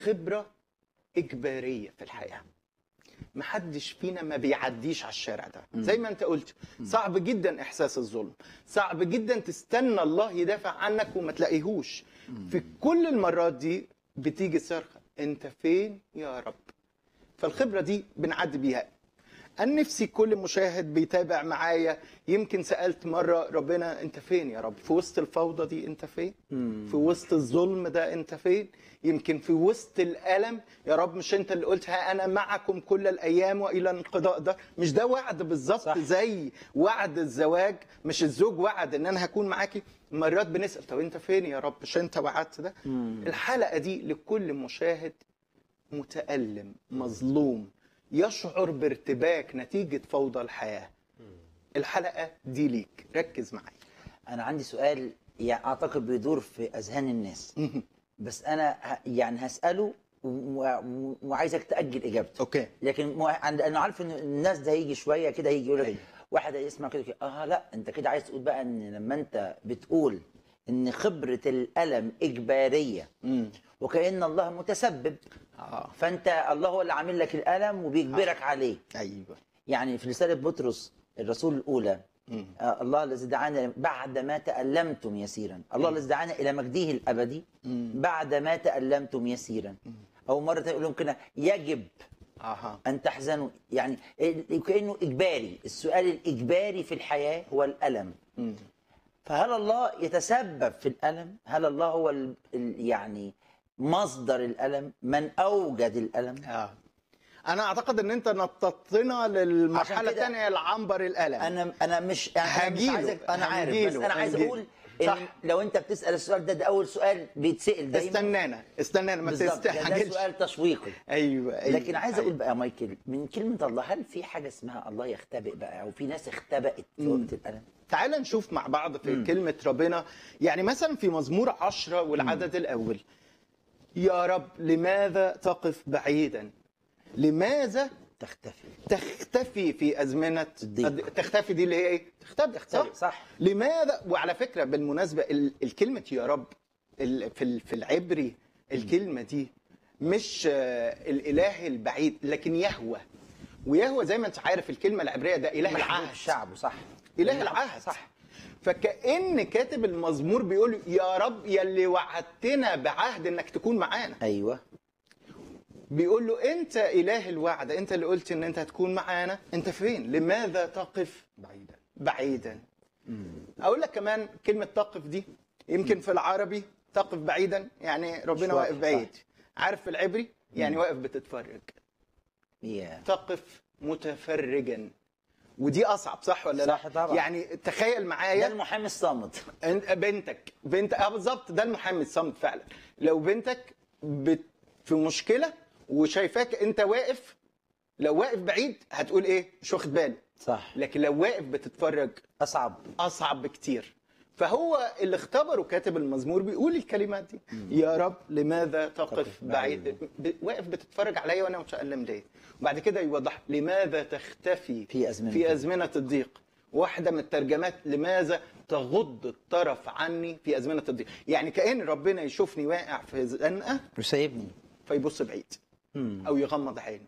خبره اجباريه في الحياه محدش فينا ما بيعديش على الشارع ده زي ما انت قلت صعب جدا احساس الظلم صعب جدا تستنى الله يدافع عنك وما تلاقيهوش في كل المرات دي بتيجي صرخه انت فين يا رب فالخبره دي بنعدي بيها أنا نفسي كل مشاهد بيتابع معايا يمكن سألت مرة ربنا أنت فين يا رب في وسط الفوضى دي أنت فين في وسط الظلم ده أنت فين يمكن في وسط الألم يا رب مش أنت اللي قلت ها أنا معكم كل الأيام وإلى انقضاء ده مش ده وعد بالظبط صح. زي وعد الزواج مش الزوج وعد ان انا هكون معاكي مرات بنسال طب انت فين يا رب مش انت وعدت ده الحلقه دي لكل مشاهد متألم مظلوم يشعر بارتباك نتيجة فوضى الحياة الحلقة دي ليك ركز معايا انا عندي سؤال يعني اعتقد بيدور في اذهان الناس بس انا ه- يعني هساله و- و- وعايزك تاجل اجابته اوكي لكن مو- عند- انا عارف ان الناس ده هيجي شويه كده هيجي يقول لك أيوة. واحد هيسمع كده كده، اه لا انت كده عايز تقول بقى ان لما انت بتقول ان خبره الالم اجباريه مم. وكان الله متسبب اه فانت الله هو اللي عامل لك الالم وبيجبرك عليه ايوه يعني في رساله بطرس الرسول الاولى مم. آه، الله الذي دعانا بعد ما تألمتم يسيرا الله الذي دعانا إلى مجده الأبدي بعد ما تألمتم يسيرا أو مرة يقول لهم كده يجب اها أن تحزنوا يعني ال- كأنه إجباري السؤال الإجباري في الحياة هو الألم مم. فهل الله يتسبب في الألم هل الله هو ال ال- يعني مصدر الألم من أوجد الألم اه انا اعتقد ان انت نططنا للمرحله عشان كده الثانيه لعنبر الالم انا انا مش يعني أنا مش هجيله، عايزك انا عارف بس هجيله، انا عايز هجيله. اقول ان صح. لو انت بتسال السؤال ده ده اول سؤال بيتسال دايما استنانا استنانا ما بالظبط ده, ده تستعجلش سؤال تشويقي ايوه ايوه لكن عايز أيوة. اقول بقى يا مايكل من كلمه الله هل في حاجه اسمها الله يختبئ بقى او في ناس اختبأت في وقت الالم تعال نشوف مع بعض في م. كلمة ربنا يعني مثلا في مزمور عشرة والعدد الأول يا رب لماذا تقف بعيدا لماذا تختفي تختفي في أزمنة الضيق. تختفي دي اللي هي إيه؟ تختبئ تختبئ، صح. لماذا وعلى فكرة بالمناسبة ال- الكلمة يا رب ال- في ال- في العبري الكلمة دي مش آه، الإله البعيد لكن يهوى ويهوى زي ما أنت عارف الكلمة العبرية ده إله محبوب العهد الشعب صح اله العهد صح فكأن كاتب المزمور بيقول يا رب يلي وعدتنا بعهد انك تكون معانا ايوه بيقول له انت اله الوعد انت اللي قلت ان انت هتكون معانا انت فين لماذا تقف بعيدا بعيدا اقول لك كمان كلمه تقف دي يمكن في العربي تقف بعيدا يعني ربنا مش واقف واقف، بعيد عارف في العبري يعني واقف بتتفرج يا تقف متفرجا ودي اصعب صح ولا صح لا طبعا. يعني تخيل ده معايا المحامي الصامت أنت- بنتك بنت اه بالظبط ده المحامي الصمت فعلا لو بنتك بت... في مشكله وشايفاك انت واقف لو واقف بعيد هتقول ايه مش واخد بالي صح لكن لو واقف بتتفرج اصعب اصعب بكتير فهو اللي اختبره كاتب المزمور بيقول الكلمات دي يا رب لماذا تقف تقف بعيد ب... واقف بتتفرج عليا وانا متألم ليه وبعد كده يوضح لماذا تختفي في أزمنة في ازمنه الضيق واحده من الترجمات لماذا تغض الطرف عني في ازمنه الضيق يعني كأن ربنا يشوفني واقع في زنقه وسايبني فيبص بعيد او يغمض عينه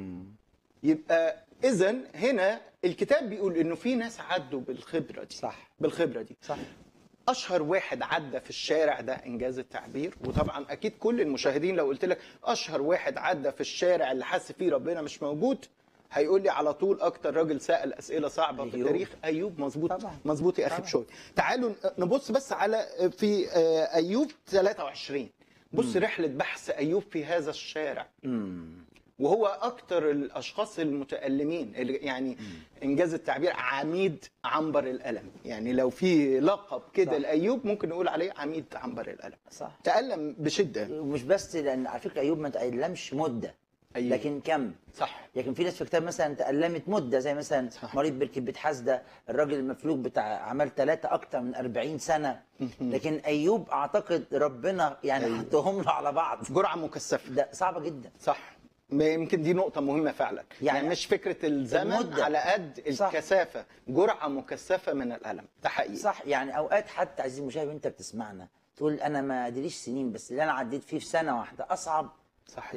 يبقى اذا هنا الكتاب بيقول انه في ناس عدوا بالخبره دي صح. بالخبره دي صح اشهر واحد عدى في الشارع ده انجاز التعبير وطبعا اكيد كل المشاهدين لو قلت لك اشهر واحد عدى في الشارع اللي حس فيه ربنا مش موجود هيقول لي على طول اكتر راجل سال اسئله صعبه في أيوب. التاريخ ايوب مظبوط طبعا. مظبوط يا اخي طبعا. بشوي تعالوا نبص بس على في آه، ايوب 23 بص رحله بحث ايوب في هذا الشارع وهو اكتر الاشخاص المتالمين اللي يعني انجاز التعبير عميد عنبر الالم يعني لو في لقب كده صح. لايوب ممكن نقول عليه عميد عنبر الالم صح تالم بشده ومش بس لان على فكره ايوب ما تألمش مده أيوة. لكن كم صح لكن في ناس في كتاب مثلا تألمت مدة زي مثلا صح. مريض بركة بيت حسدة الراجل المفلوج بتاع عمل ثلاثة أكتر من 40 سنة لكن أيوب أعتقد ربنا يعني حطهم له على بعض جرعه مكثفه ده صعبة جدا صح ما يمكن دي نقطة مهمة فعلا يعني, يعني يعني مش فكرة الزمن المدة. على قد صح. الكثافة جرعة مكثفة من الألم ده حقيقي صح يعني أوقات حتى عزيزي المشاهد وأنت بتسمعنا تقول أنا ما أدريش سنين بس اللي أنا عديت فيه في سنة واحدة أصعب صحيح